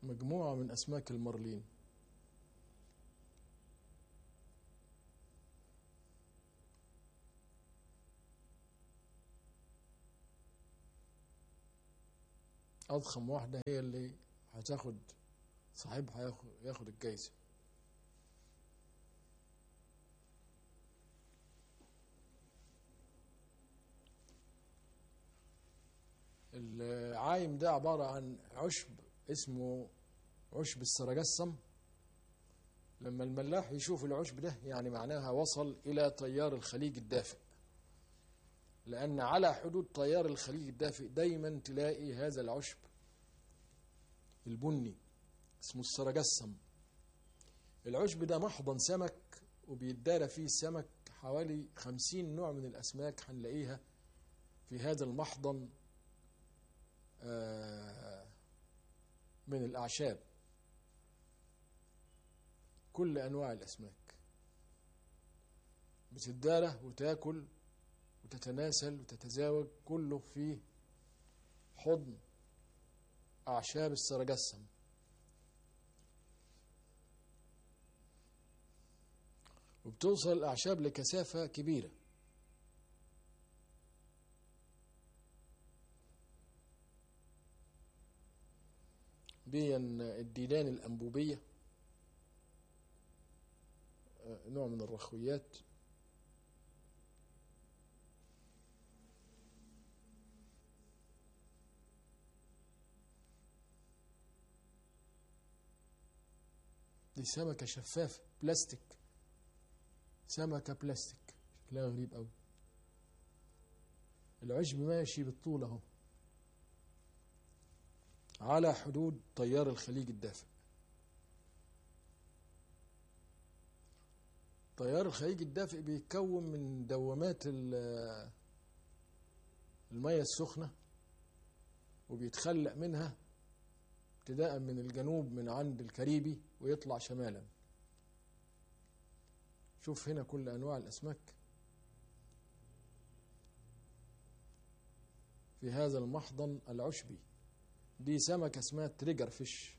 مجموعة من أسماك المارلين أضخم واحدة هي اللي هتاخد صاحبها ياخد, ياخد الجايزة العايم ده عبارة عن عشب اسمه عشب السرجسم لما الملاح يشوف العشب ده يعني معناها وصل إلى تيار الخليج الدافئ لأن على حدود تيار الخليج الدافئ دايما تلاقي هذا العشب البني اسمه السرجسم العشب ده محضن سمك وبيتدارى فيه السمك حوالي خمسين نوع من الأسماك هنلاقيها في هذا المحضن من الأعشاب كل أنواع الأسماك بتدارى وتاكل وتتناسل وتتزاوج كله في حضن أعشاب السرجسم وبتوصل الأعشاب لكثافة كبيرة دي الديدان الأنبوبية نوع من الرخويات دي سمكة شفافة بلاستيك سمكة بلاستيك شكلها غريب قوي العشب ماشي بالطول اهو على حدود تيار الخليج الدافئ تيار الخليج الدافئ بيتكون من دوامات المياه السخنة وبيتخلق منها ابتداء من الجنوب من عند الكاريبي ويطلع شمالا شوف هنا كل أنواع الأسماك في هذا المحضن العشبي دي سمكة اسمها تريجر فيش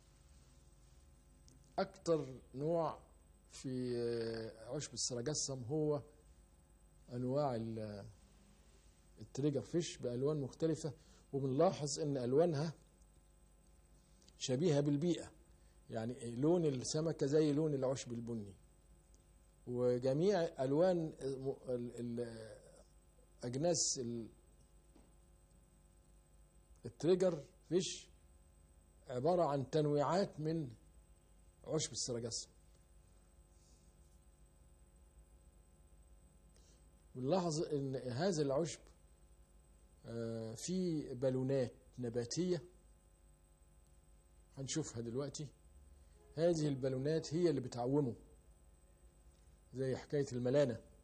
أكتر نوع في عشب السرجسم هو أنواع التريجر فيش بألوان مختلفة وبنلاحظ أن ألوانها شبيهة بالبيئة يعني لون السمكة زي لون العشب البني وجميع ألوان أجناس التريجر فيش عبارة عن تنويعات من عشب السرجسم بنلاحظ ان هذا العشب فيه بالونات نباتية هنشوفها دلوقتي هذه البالونات هي اللي بتعومه زي حكاية الملانة